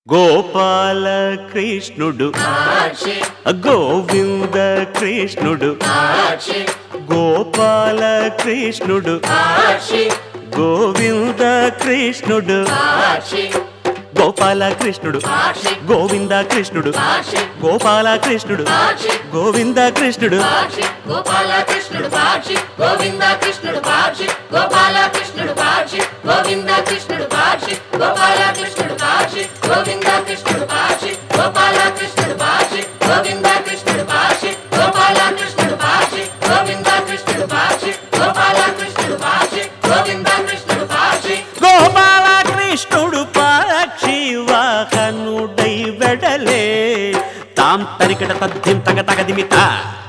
గోపాల కృష్ణుడు గోవింద కృష్ణుడు గోపాల కృష్ణుడు గోవింద కృష్ణుడు గోపాల కృష్ణుడు గోవింద కృష్ణుడు గోపాల కృష్ణుడు గోవింద కృష్ణుడు గోపాల కృష్ణుడు పాక్షి గోవింద కృష్ణుడు పాక్షి గోపాల కృష్ణుడు పాక్షి గోవింద కృష్ణుడు పాక్షి గోపాల కృష్ణుడు పాక్షి గోవింద కృష్ణుడు పాక్షి గోపాల కృష్ణుడు పాక్షి గోవింద కృష్ణుడు పాక్షి గోపాల కృష్ణుడు పాక్షి గోవింద కృష్ణుడు పాక్షి గోపాల కృష్ణుడు పాక్షి గోవింద కృష్ణుడు పాక్షి గోపాల కృష్ణుడు పక్షి వాహనుడై వెడలే తాం తరికట తద్ధిం తగ తగదిమిత